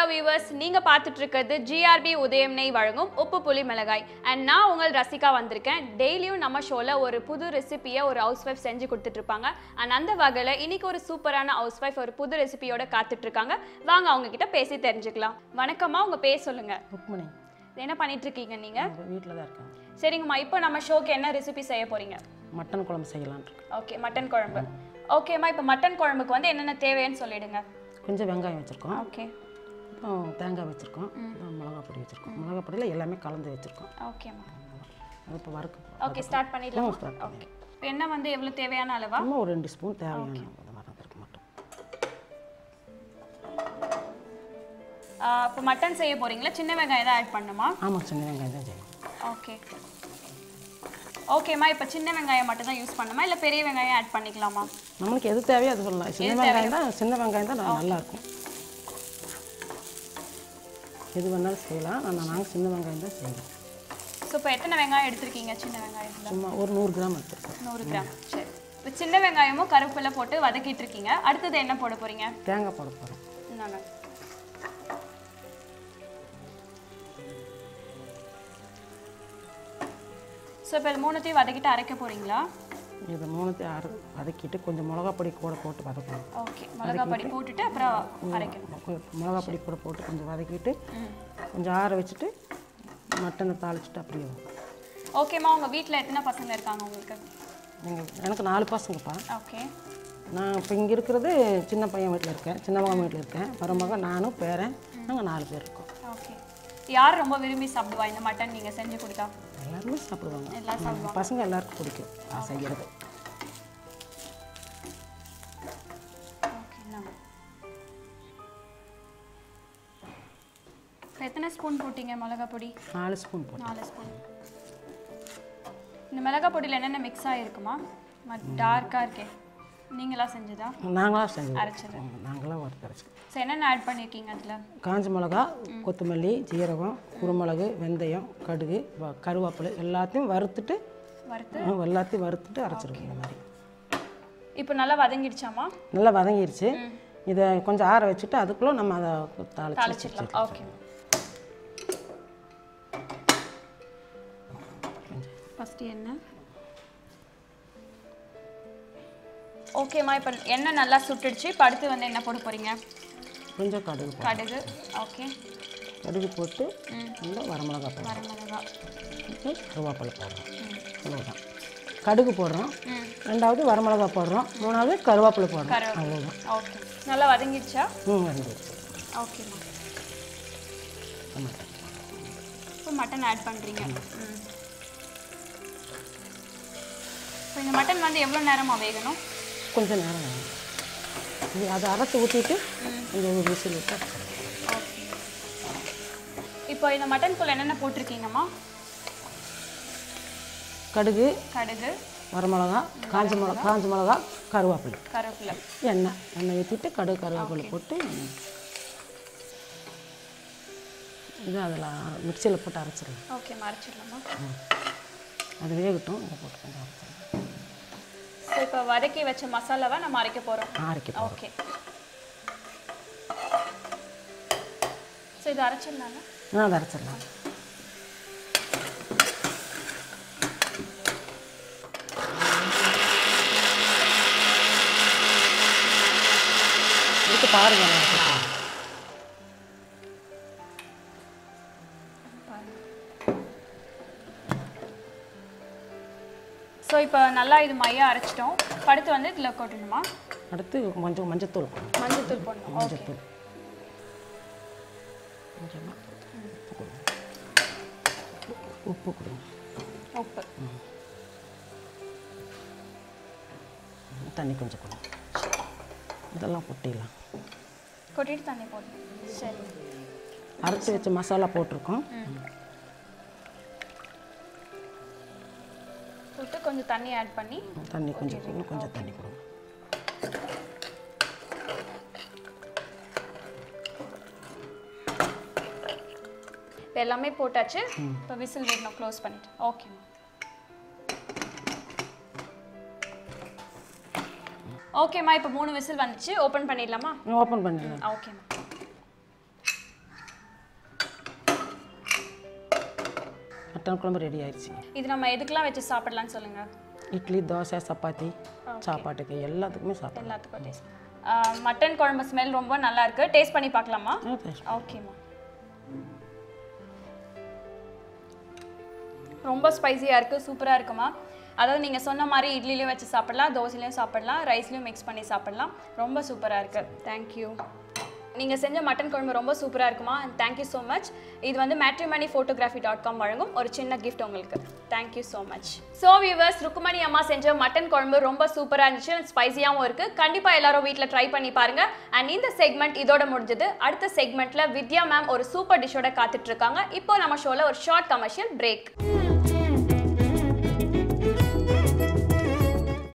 Viewers நீங்க பார்த்துட்டு இருக்கிறது ஜிஆர்பி உதயம் நெய் வழங்கும் உப்பு புளி மிளகாய் அண்ட் நான் உங்கள் ரசிகா வந்திருக்கேன் டெய்லியும் நம்ம ஷோல ஒரு புது ரெசிபியை ஒரு ஹவுஸ் ஒய்ஃப் செஞ்சு கொடுத்துட்டு இருப்பாங்க அண்ட் அந்த வகையில் இன்னைக்கு ஒரு சூப்பரான ஹவுஸ் ஒய்ஃப் ஒரு புது ரெசிபியோட காத்துட்டு இருக்காங்க வாங்க அவங்க கிட்ட பேசி தெரிஞ்சுக்கலாம் வணக்கம்மா உங்க பேர் சொல்லுங்க ருக்மணி என்ன பண்ணிட்டு இருக்கீங்க நீங்க வீட்டில் தான் இருக்கேன் சரிங்கம்மா இப்போ நம்ம ஷோக்கு என்ன ரெசிபி செய்ய போறீங்க மட்டன் குழம்பு செய்யலான்னு இருக்கேன் ஓகே மட்டன் குழம்பு ஓகேம்மா இப்போ மட்டன் குழம்புக்கு வந்து என்னென்ன தேவைன்னு சொல்லிடுங்க கொஞ்சம் வெங்காயம் வச்சுருக்கோம் ஓகே அப்புறம் தேங்காய் வச்சுருக்கோம் அப்புறம் மிளகா பொடி வச்சுருக்கோம் மிளகா பொடியில் எல்லாமே கலந்து வச்சுருக்கோம் ஓகேம்மா அது இப்போ வறுக்க ஓகே ஸ்டார்ட் பண்ணிடலாம் ம், start ஓகே இப்போ என்ன வந்து எவ்வளோ தேவையான அளவா சும்மா ஒரு ரெண்டு ஸ்பூன் தேவையான அந்த மாதிரி இருக்கு மட்டும் இப்போ மட்டன் செய்ய போறீங்களா சின்ன வெங்காயம் தான் ஆட் பண்ணுமா ஆமாம் சின்ன வெங்காயம் தான் செய்யணும் ஓகே ஓகேம்மா இப்போ சின்ன வெங்காயம் மட்டும் தான் யூஸ் பண்ணுமா இல்லை பெரிய வெங்காயம் ஆட் பண்ணிக்கலாமா நம்மளுக்கு எது தேவையோ அது சொல்லலாம் சின்ன வெங்காயம் தான் சின்ன வெங்காயம் தான் ந- நல்லா இருக்கும் எது வேணாலும் செய்யலாம் ஆனால் நாங்கள் சின்ன வெங்காயம் தான் செய்யணும் ஸோ இப்போ எத்தனை வெங்காயம் எடுத்திருக்கீங்க சின்ன வெங்காயத்தில் சும்மா ஒரு நூறு கிராம் எடுத்துருக்கோம் நூறு கிராம் சரி இப்போ சின்ன வெங்காயமும் கருவேப்பிலை போட்டு வதக்கிட்டு இருக்கீங்க அடுத்தது என்ன போட போறீங்க தேங்காய் போட போகிறோம் இந்தாங்க ஸோ இப்போ இது மூணுத்தையும் வதக்கிட்டு அரைக்க போறீங்களா இதை மூணுத்தையும் அரை வதக்கிட்டு கொஞ்சம் மிளகா பொடி கூட போட்டு வதக்கணும் ஓகே மிளகா பொடி போட்டுட்டு அப்புறம் அரைக்கணும் கொ- மிளகா பொடி கூட போட்டு கொஞ்சம் வதக்கிட்டு கொஞ்சம் ஆற வச்சுட்டு மட்டனை தாளிச்சிட்டு அப்படியே ஓகேம்மா உங்க வீட்டில் எத்தனை பசங்க இருக்காங்க உங்களுக்கு எங்கள் எனக்கு நாலு பசங்கப்பா ஓகே நான் இப்போ இங்கே இருக்கிறது சின்ன பையன் வீட்டில் இருக்கேன் சின்ன மகன் வீட்டில் இருக்கேன் மருமக நானும் பேரன் நாங்கள் நாலு பேர் இருக்கோம் ஓகே யார் ரொம்ப விரும்பி சாப்பிடுவா இந்த மட்டன் நீங்க செஞ்சு கொடுத்தா எல்லாருமே சாப்பிடுவாங்க எல்லாம் சாப்பிடுவாங்க பசங்க எல்லாருக்கும் பிடிக்கும் நான் செய்கிறது ஓகே இந்தாங்க. இப்போ எத்தனை ஸ்பூன் போட்டீங்க மிளகா பொடி நாலு ஸ்பூன் போட்டு நாலு ஸ்பூன் இந்த மிளகா பொடியில் என்னென்ன மிக்ஸ் ஆகிருக்குமா டார்க்காக இருக்கே நீங்களா செஞ்சதா நாங்களாம் செஞ்சோம் அரைச்சது நாங்களாம் வறுத்து அரைச்சோம் ஸோ என்னென்ன ஆட் பண்ணியிருக்கீங்க அதில் காஞ்ச மிளகா கொத்தமல்லி ஜீரகம் குருமிளகு வெந்தயம் கடுகு வ- கருவேப்பிலை எல்லாத்தையும் வறுத்துட்டு வறுத்து ஆ, எல்லாத்தையும் வறுத்துட்டு அரைச்சிருக்கோம் இந்த மாதிரி இப்போ நல்லா வதங்கிடுச்சாமா நல்லா வதங்கிருச்சு இதை கொஞ்சம் ஆற வச்சுட்டு அதுக்குள்ளே நம்ம அதை தாளிச்சு தாளிச்சிடலாம் ஓகே ஃபஸ்ட்டு எண்ணெய் ஓகேம்மா இப்போ எண்ணெய் நல்லா சுட்டுடுச்சு இப்போ அடுத்து வந்து என்ன போட போகிறீங்க கொஞ்சம் கடுகு போடுறோம். கடுகு ஓகே கடுகு போட்டு நல்லா வரமிளகா போடுறோம் வரமிளகா போட்டு கருவேப்பிலை போடுறோம் அவ்வளோதான் கடுகு போடுறோம் ம் ரெண்டாவது வரமிளகா போடுறோம் மூணாவது கருவேப்பிலை போடுறோம் கருவேப்பிலை. அவ்வளோதான் ஓகே நல்லா வதங்கிடுச்சா ம் வந்துருச்சு ஓகேம்மா டொமேட்டோ இப்போ மட்டன் ஆட் பண்ணுறீங்க ம் இப்போ இந்த மட்டன் வந்து எவ்வளோ நேரமாக வேகணும் கொஞ்சம் நேரம் ஆகும் இது அதை அரைச்சி ஊற்றிட்டு கொஞ்சம் ஒரு விசில் விட்டு அரைச்சிடலாம். ஓகே இப்போ இந்த மட்டனுக்குள்ள என்னென்ன போட்டிருக்கீங்கம்மா கடுகு கடுகு வரமிளகா காஞ்ச மிளகா காஞ்ச மிளகா கருவேப்பிலை கருவேப்பிலை எண்ணெய் எண்ணெய் ஊற்றிட்டு கடுகு கருவேப்பிலை போட்டு இது அதில் மிக்சியில் போட்டு அரைச்சிடலாம் ஓகே மறைச்சிடலாமா அது வேகட்டும் இதை போட்டு கொஞ்சம் அரைச்சிடலாம் ஸோ இப்போ வதக்கி வச்ச மசாலாவை நம்ம அரைக்க போகிறோம் அரைக்க போகிறோம் ஓகே ஸோ இது அரைச்சிடலாங்க நான் அதை அரைச்சிடலாம் இதுக்கு பாருங்க நான் அரைச்சிடுறேன். ஸோ இப்போ நல்லா இது மையாக அரைச்சிட்டோம் இப்ப அடுத்து வந்து இதில் கொட்டணுமா அடுத்து கொஞ்சம் மஞ்சத்தூள் போடணும். மஞ்சத்தூள் போடணும் ஓகே மஞ்சத்தூள் கொஞ்சமாக உப்பு கொடுங்க உப்பு கொடுங்க உப்பு தண்ணி கொஞ்சம் கொடுங்க இதெல்லாம் கொட்டிடலாம் கொட்டிட்டு தண்ணி போடணும் சரி அரைச்சி வச்ச மசாலா போட்டிருக்கோம் போட்டு கொஞ்சம் தண்ணி ஆட் பண்ணி தண்ணி கொஞ்சம் இன்னும் கொஞ்சம் தண்ணி கொடுங்க இப்போ எல்லாமே போட்டாச்சு இப்போ விசில் விடணும் க்ளோஸ் பண்ணிட்டு ஓகேம்மா ஓகேம்மா இப்போ மூணு விசில் வந்துச்சு ஓப்பன் பண்ணிடலாமா ஓப்பன் பண்ணிடலாம் ஓகேம்மா மட்டன் குழம்பு ரெடி ஆயிடுச்சு இது நம்ம எதுக்கெல்லாம் வச்சு சாப்பிடலாம்னு சொல்லுங்க இட்லி தோசை சப்பாத்தி சாப்பாட்டுக்கு எல்லாத்துக்குமே சாப்பிடலாம் எல்லாத்துக்கும் டேஸ்ட் மட்டன் குழம்பு ஸ்மெல் ரொம்ப நல்லா இருக்கு டேஸ்ட் பண்ணி பார்க்கலாமா ஓகேம்மா ரொம்ப ஸ்பைசியாக இருக்குது சூப்பராக இருக்குமா அதாவது நீங்கள் சொன்ன மாதிரி இட்லிலையும் வச்சு சாப்பிடலாம் தோசையிலையும் சாப்பிடலாம் ரைஸ்லையும் மிக்ஸ் பண்ணி சாப்பிடலாம் ரொம்ப சூப்பராக இருக்குது தேங்க்யூ நீங்கள் செஞ்ச மட்டன் குழம்பு ரொம்ப சூப்பராக இருக்குமா அண்ட் தேங்க்யூ ஸோ மச் இது வந்து மேட்ரிமணி ஃபோட்டோகிராஃபி டாட் காம் வழங்கும் ஒரு சின்ன கிஃப்ட் உங்களுக்கு thank you so much so viewers Rukkumani அம்மா செஞ்ச மட்டன் குழம்பு ரொம்ப சூப்பராக இருந்துச்சு அண்ட் ஸ்பைசியாகவும் இருக்குது கண்டிப்பாக எல்லாரும் வீட்டில் ட்ரை பண்ணி பாருங்க அண்ட் இந்த செக்மெண்ட் இதோட முடிஞ்சது அடுத்த செக்மெண்ட்டில் வித்யா மேம் ஒரு சூப்பர் டிஷ்ஷோட காத்துட்டு இருக்காங்க இப்போ நம்ம ஷோவில் ஒரு ஷார்ட் கமர்ஷியல் பிரேக்